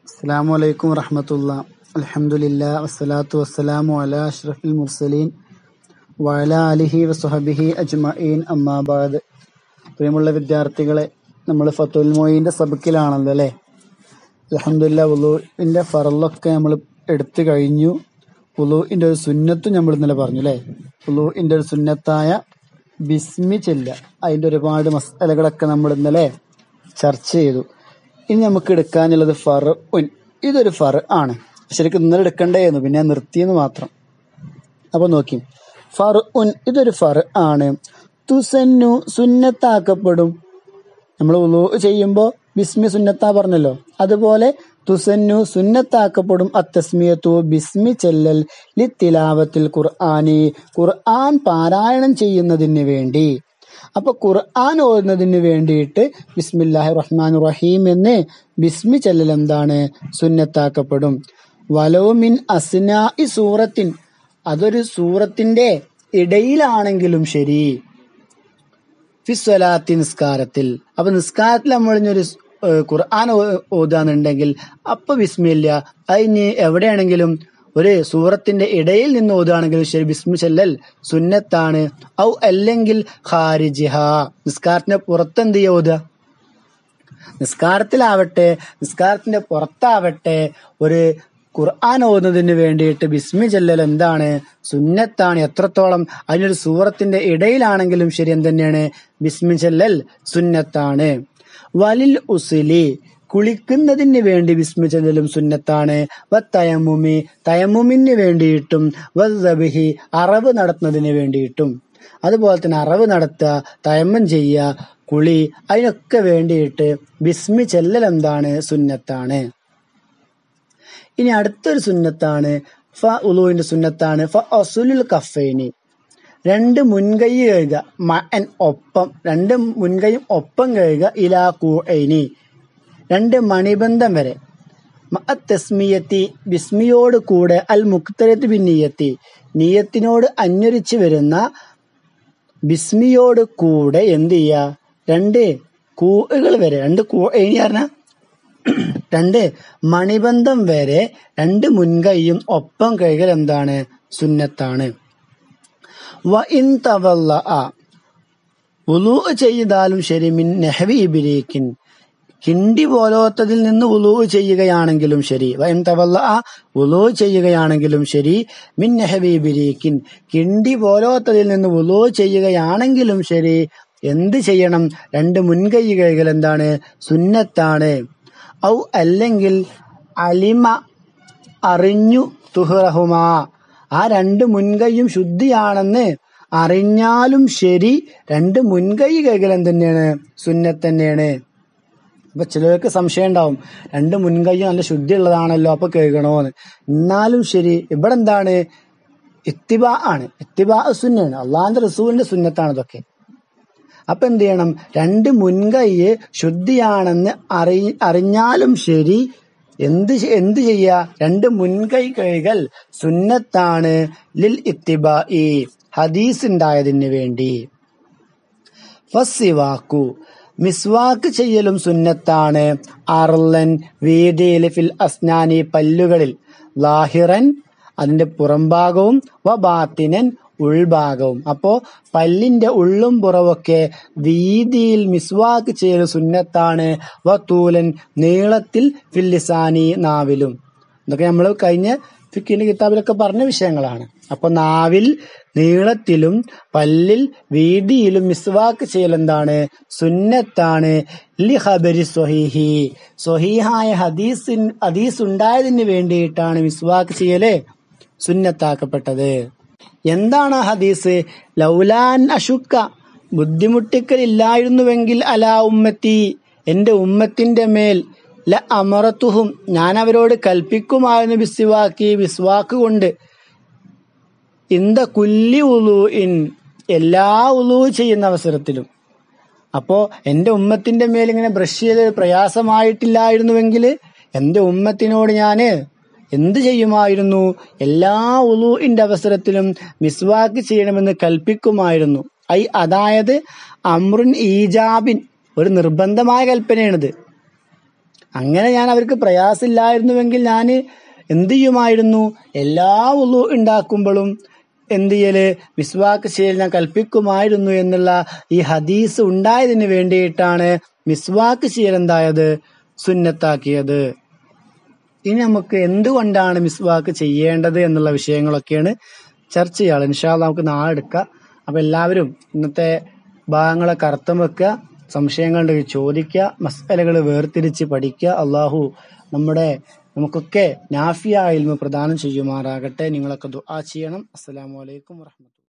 അസ്സാം വലൈക്കും വറഹമത്തുള്ള അലഹമുല്ല വസ്സലാത്തു വസ്സലാമു അല അഷ്റഫിൽ മുർസലീൻ വഅല അലിഹി വസുഹബിഹി അജ്മഈൻ അമ്മാബാദ് പ്രിയമുള്ള വിദ്യാർത്ഥികളെ നമ്മൾ ഫത്തുൽ മൊയ്യിന്റെ സബക്കിലാണല്ലോ അല്ലേ അലഹമുല്ല ഉലൂന്റെ ഫറലൊക്കെ നമ്മൾ എടുത്തു കഴിഞ്ഞു ഉലൂന്റെ ഒരു സുന്നത്തും നമ്മൾ ഇന്നലെ പറഞ്ഞു അല്ലേ ഉലൂന്റെ ഒരു സുന്നത്തായ ബിസ്മി ചെല്ല അതിന്റെ ഒരുപാട് മസാലകളൊക്കെ നമ്മൾ ഇന്നലെ ചർച്ച ചെയ്തു ഇനി നമുക്ക് എടുക്കാനുള്ളത് ഫർ ഉൻ ഇതൊരു ഫർ ആണ് ശരിക്കും ഇന്നലെ എടുക്കണ്ടായിരുന്നു പിന്നെ ഞാൻ നിർത്തിയെന്ന് മാത്രം അപ്പൊ നോക്കി ഫർ ഉൻ ഇതൊരു ഫർ ആണ് തുസന്നു സുന്നത്താക്കപ്പെടും നമ്മൾ ഉളു ചെയ്യുമ്പോൾ ബിസ്മി സുന്നത്താ പറഞ്ഞല്ലോ അതുപോലെ തുസന്നു സുന്നത്താക്കപ്പെടും അത്തസ്മിയത്തു ബിസ്മി ചെല്ലൽ ലി തിലാവത്തിൽ ഖുർആാനി ഖുർആൻ പാരായണം ചെയ്യുന്നതിന് വേണ്ടി അപ്പൊ ഖുർആൻ ഓതുന്നതിന് വേണ്ടിയിട്ട് ബിസ്മില്ലാഹി റഹ്മാൻ റഹീം എന്ന് ബിസ്മി ചെല്ലൽ എന്താണ് സുന്നത്താക്കപ്പെടും വലോ മിൻ അസ്നാ ഇ സൂറത്തിൻ അതൊരു സൂറത്തിന്റെ ഇടയിലാണെങ്കിലും ശരി ഫിസ്വലാത്തി നിസ്കാരത്തിൽ അപ്പൊ നിസ്കാരത്തിൽ നമ്മൾ ഇനി ഒരു ഏഹ്, ഖുർആൻ ഓ- ഓതാന്നുണ്ടെങ്കിൽ അപ്പൊ വിസ്മില്ല അതിന് എവിടെയാണെങ്കിലും ഒരു സൂറത്തിന്റെ ഇടയിൽ നിന്ന് ഓതുകയാണെങ്കിലും ശരി ബിസ്മി ചെല്ലൽ സുന്നത്താണ് ഔ അല്ലെങ്കിൽ ഖാരിജിഹ നിസ്കാരത്തിന്റെ പുറത്ത് എന്ത് ചെയ്യുക ഓതുക നിസ്കാരത്തിലാവട്ടെ നിസ്കാരത്തിന്റെ പുറത്താവട്ടെ ഒരു ഖുർആൻ ഓതുന്നതിന് വേണ്ടിയിട്ട് ബിസ്മി ചെല്ലൽ എന്താണ് സുന്നത്താണ് എത്രത്തോളം അതിനൊരു സൂറത്തിന്റെ ഇടയിലാണെങ്കിലും ശരി എന്ത് ബിസ്മി ചെല്ലൽ സുന്നത്താണ് വലിൽ ഉസുലി കുളിക്കുന്നതിന് വേണ്ടി ബിസ്മി ചെല്ലലും സുന്നത്താണ് വ തയമുമി തയമുമിന് വേണ്ടിയിട്ടും വബിഹി അറവ് നടത്തുന്നതിന് വേണ്ടിയിട്ടും അതുപോലെ തന്നെ അറവ് നടത്തുക തയമ്മം ചെയ്യുക കുളി അതിനൊക്കെ വേണ്ടിയിട്ട് ബിസ്മി ചെല്ലൽ എന്താണ് സുന്നത്താണ് ഇനി അടുത്തൊരു സുന്നത്താണ് ഫ ഉലുവിന്റെ സുന്നത്താണ് ഫ അസുലുൽ കഫൈനി രണ്ട് മുൻകൈ കഴുകുക മഅൻ ഒപ്പം രണ്ട് മുൻകൈയും ഒപ്പം കഴുകുക ഇലാ കൂഐനി രണ്ട് മണിബന്ധം വരെ മഅ തസ്മിയത്തി ബിസ്മിയോട് കൂടെ അൽ മുക്തരത്ത് ബിൻ നീയത്തി നീയത്തിനോട് അന്വരിച്ച് വരുന്ന ബിസ്മിയോട് കൂടെ എന്ത് ചെയ്യുക രണ്ട് കൂകൾ വരെ രണ്ട് കൂ ഇനി പറഞ്ഞാൽ രണ്ട് മണിബന്ധം വരെ രണ്ട് മുൻകൈയും ഒപ്പം കൈകൾ എന്താണ് സുന്നത്താണ് വ ഇൻ തവല്ല ഉലു ചെയ്താലും ശരി മിൻ നെഹവി ഇബിരീക്കിൻ കിണ്ടി പോലോത്തതിൽ നിന്ന് ഉലു ചെയ്യുകയാണെങ്കിലും ശരി വ ഇൻ തവല്ല ഉലു ചെയ്യുകയാണെങ്കിലും ശരി മിൻ നെഹവി ഇബിരീക്കിൻ കിണ്ടി പോലോത്തതിൽ നിന്ന് ഉലു ചെയ്യുകയാണെങ്കിലും ശരി എന്ത് ചെയ്യണം രണ്ട് മുൻകൈ കൈകൾ എന്താണ് സുന്നത്താണ് ഔ അല്ലെങ്കിൽ അലിമ അറിഞ്ഞു തുഹറഹുമാ ആ രണ്ട് മുൻകൈയും ശുദ്ധിയാണെന്ന് അറിഞ്ഞാലും ശരി രണ്ട് മുൻകൈ കൈകളും തന്നെയാണ് സുന്നത്ത് തന്നെയാണ് അപ്പൊ ചിലർക്ക് സംശയം ഉണ്ടാവും രണ്ട് മുൻകൈയും നല്ല ശുദ്ധിയുള്ളതാണല്ലോ അപ്പൊ കേൾക്കണോന്ന് എന്നാലും ശരി ഇവിടെ എന്താണ് ഇത്തിബാ ആണ് ഇത്തിബാ സുന്നയാണ് അള്ളാന്റെ റസൂലിന്റെ സുന്നത്താണ് ഇതൊക്കെ അപ്പൊ എന്ത് ചെയ്യണം രണ്ട് മുൻകൈ ശുദ്ധിയാണെന്ന് അറി അറിഞ്ഞാലും ശരി എന്ത് ചെ- എന്ത് ചെയ്യുക രണ്ട് മുൻകൈ കൈകൾ സുന്നത്താണ് ലിൽ ഇത്തിബാ ഹദീസ് ഉണ്ടായതിന് വേണ്ടി ഫസ്സിവാക്കു മിസ്വാക്ക് ചെയ്യലും സുന്നത്താണ് അർലൻ വീതിയിൽ ഫിൽ അസ്നാനി പല്ലുകളിൽ ലാഹിറൻ അതിന്റെ പുറംഭാഗവും വ ബാത്തിനൻ ഉൾഭാഗവും അപ്പോ പല്ലിന്റെ ഉള്ളും പുറവൊക്കെ വീതിയിൽ മിസ്വാക്ക് ചെയ്യൽ സുന്നത്താണ് വ തൂലൻ നീളത്തിൽ ഫില്ലിസാനി നാവിലും ഇതൊക്കെ നമ്മൾ കഴിഞ്ഞ ഫിക്കിന്റെ കിതാബിലൊക്കെ പറഞ്ഞ വിഷയങ്ങളാണ് അപ്പൊ നാവിൽ നീളത്തിലും പല്ലിൽ വീതിയിലും മിസ്വാക്ക് ചെയ്യൽ എന്താണ് സുന്നത്താണ് ലി ഖബരി സ്വഹീഹി സ്വഹീഹായ ഹദീസിൻ ഹദീസ് ഉണ്ടായതിന് വേണ്ടിയിട്ടാണ് മിസ്വാക്ക് ചെയ്യല് സുന്നത്താക്കപ്പെട്ടത് എന്താണ് ആ ഹദീസ് ലൗലാൻ അഷുക്ക ബുദ്ധിമുട്ടിക്കലില്ലായിരുന്നുവെങ്കിൽ അലാ ഉമ്മത്തി എന്റെ ഉമ്മത്തിന്റെ മേൽ ല അമറത്തുഹും ഞാൻ അവരോട് കൽപ്പിക്കുമായിരുന്നു ബിസ്വാക്കി ബിസ്വാക്ക് കൊണ്ട് ഇന്ത കുല്ലി ഉലു ഇൻ എല്ലാ ഉലു ചെയ്യുന്ന അവസരത്തിലും അപ്പോ എന്റെ ഉമ്മത്തിന്റെ മേൽ ഇങ്ങനെ ബ്രഷ് ചെയ്ത് പ്രയാസമായിട്ടില്ലായിരുന്നുവെങ്കിൽ എന്റെ ഉമ്മത്തിനോട് ഞാന് എന്ത് ചെയ്യുമായിരുന്നു എല്ലാ ഉലൂഇന്റെ അവസരത്തിലും മിസ്വാക്ക് ചെയ്യണമെന്ന് കൽപ്പിക്കുമായിരുന്നു ഐ അതായത് അമ്രുൻ ഈജാബിൻ ഒരു നിർബന്ധമായ കൽപ്പനയാണിത് അങ്ങനെ ഞാൻ അവർക്ക് പ്രയാസമില്ലായിരുന്നുവെങ്കിൽ ഞാൻ എന്ത് ചെയ്യുമായിരുന്നു എല്ലാ ഉളു ഉണ്ടാക്കുമ്പോഴും എന്ത് ചെയ്യല് മിസ്വാക്ക് ചെയ്യൽ ഞാൻ കൽപ്പിക്കുമായിരുന്നു എന്നുള്ള ഈ ഹദീസ് ഉണ്ടായതിന് വേണ്ടിയിട്ടാണ് മിസ്വാക്ക് ചെയ്യൽ എന്തായത് സുന്നത്താക്കിയത് ഇനി നമുക്ക് എന്തുകൊണ്ടാണ് മിസ്വാക്ക് ചെയ്യേണ്ടത് എന്നുള്ള വിഷയങ്ങളൊക്കെയാണ് ചർച്ച ചെയ്യാറ് ഇൻഷാല്ല നമുക്ക് നാളെ എടുക്കാം അപ്പൊ എല്ലാവരും ഇന്നത്തെ ഭാഗങ്ങളൊക്കെ അർത്ഥം വെക്കുക സംശയങ്ങളുണ്ടെങ്കിൽ ചോദിക്കുക മസ്അലകൾ വേർതിരിച്ച് പഠിക്കുക അള്ളാഹു നമ്മുടെ നമുക്കൊക്കെ നാഫിയ ഇൽമ പ്രദാനം ചെയ്യുമാറാകട്ടെ നിങ്ങളൊക്കെ ദുആ ചെയ്യണം അസ്സലാമു അലൈക്കും വറഹ്മത്തുള്ളാഹി